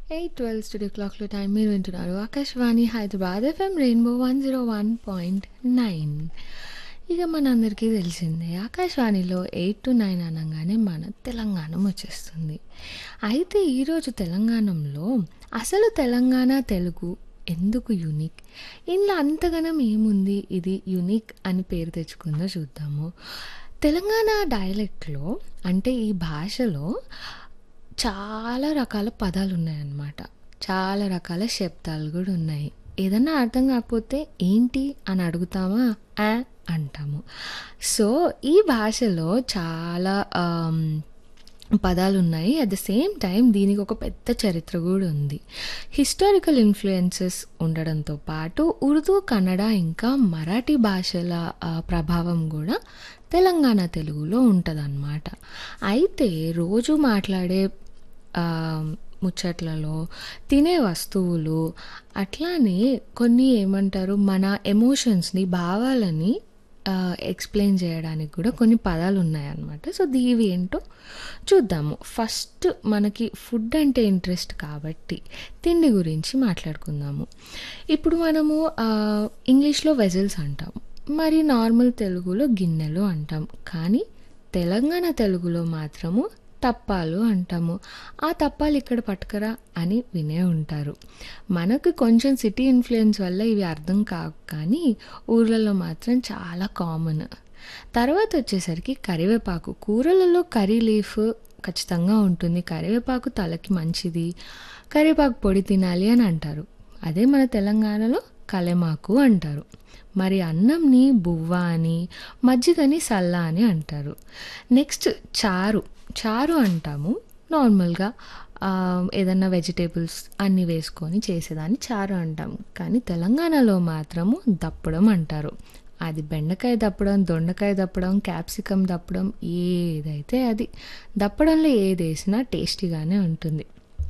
eight twelve studio క్లాక్లో time మీరు వింటున్నారు Akashvani Hyderabad FM rainbow one zero one point nine ఇక మనందరికీ తెలిసిందే ఆకాశవాణిలో ఎయిట్ టు నైన్ అనగానే మన తెలంగాణ వచ్చేస్తుంది అయితే ఈరోజు తెలంగాణలో అసలు తెలంగాణ తెలుగు ఎందుకు యూనిక్ ఇందులో అంతగానం ఏముంది ఇది యూనిక్ అని పేరు తెచ్చుకుందో చూద్దాము తెలంగాణ డైలెక్ట్లో అంటే ఈ భాషలో చాలా రకాల పదాలు ఉన్నాయన్నమాట చాలా రకాల శబ్దాలు కూడా ఉన్నాయి ఏదన్నా అర్థం కాకపోతే ఏంటి అని అడుగుతామా ఆ అంటాము సో ఈ భాషలో చాలా ఆమ్, పదాలు ఉన్నాయి అట్ ద సేమ్ టైం దీనికి ఒక పెద్ద చరిత్ర కూడా ఉంది హిస్టారికల్ ఇన్ఫ్లుయెన్సెస్ ఉండడంతో పాటు ఉర్దూ కన్నడ ఇంకా మరాఠీ భాషల ఆ, ప్రభావం కూడా తెలంగాణ తెలుగులో ఉంటుందన్నమాట అయితే రోజు మాట్లాడే ఆ, ముచ్చట్లలో తినే వస్తువులు అట్లానే కొన్ని ఏమంటారు మన ఎమోషన్స్ని భావాలని ఎక్స్ప్లెయిన్ చేయడానికి కూడా కొన్ని పదాలు ఉన్నాయన్నమాట సో ఇవి ఏంటో చూద్దాము ఫస్ట్ మనకి ఫుడ్ అంటే ఇంట్రెస్ట్ కాబట్టి తిండి గురించి మాట్లాడుకుందాము ఇప్పుడు మనము ఆ, ఇంగ్లీష్లో వెజల్స్ అంటాం మరి నార్మల్ తెలుగులో గిన్నెలు అంటాం కానీ తెలంగాణ తెలుగులో మాత్రము తప్పాలు అంటాము ఆ తప్పాలు ఇక్కడ పట్టుకరా అని వినే ఉంటారు మనకు కొంచెం సిటీ ఇన్ఫ్లుయెన్స్ వల్ల ఇవి అర్థం కావు కానీ ఊర్లలో మాత్రం చాలా కామన్ తర్వాత వచ్చేసరికి కరివేపాకు కూరలలో కర్రీ లీఫ్ ఖచ్చితంగా ఉంటుంది కరివేపాకు తలకి మంచిది కరివేపాకు పొడి తినాలి అని అంటారు అదే మన తెలంగాణలో కలెమాకు అంటారు మరి అన్నంని బువ్వ అని మజ్జిగని సల్లా అని అంటారు నెక్స్ట్ చారు చారు అంటాము నార్మల్గా ఆ, ఏదన్నా వెజిటేబుల్స్ అన్నీ వేసుకొని చేసేదాన్ని చారు అంటాం కానీ తెలంగాణలో మాత్రము దప్పడం అంటారు అది బెండకాయ దప్పడం దొండకాయ దప్పడం క్యాప్సికమ్ దప్పడం ఏదైతే అది దప్పడంలో ఏది వేసినా టేస్టీగానే ఉంటుంది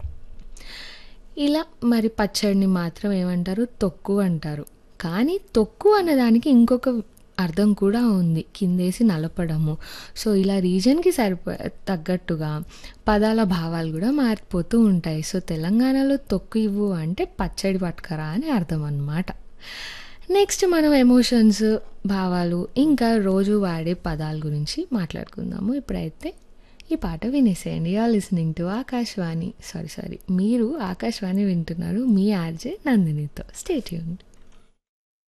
ఇలా మరి పచ్చడిని మాత్రం ఏమంటారు తొక్కు అంటారు కానీ తొక్కు అన్నదానికి ఇంకొక అర్థం కూడా ఉంది కిందేసి నలపడము సో ఇలా రీజన్కి సరిపో తగ్గట్టుగా పదాల భావాలు కూడా మారిపోతూ ఉంటాయి సో తెలంగాణలో తొక్కు ఇవ్వు అంటే పచ్చడి పట్టుకరా అని అర్థం అన్నమాట నెక్స్ట్ మనం ఎమోషన్స్ భావాలు ఇంకా రోజు వాడే పదాల గురించి మాట్లాడుకుందాము ఇప్పుడైతే ఈ పాట వినేసేయండి are listening to Akashvani sorry sorry మీరు ఆకాశవాణి వింటున్నారు మీ ఆర్జే నందినితో స్టేట్యూన్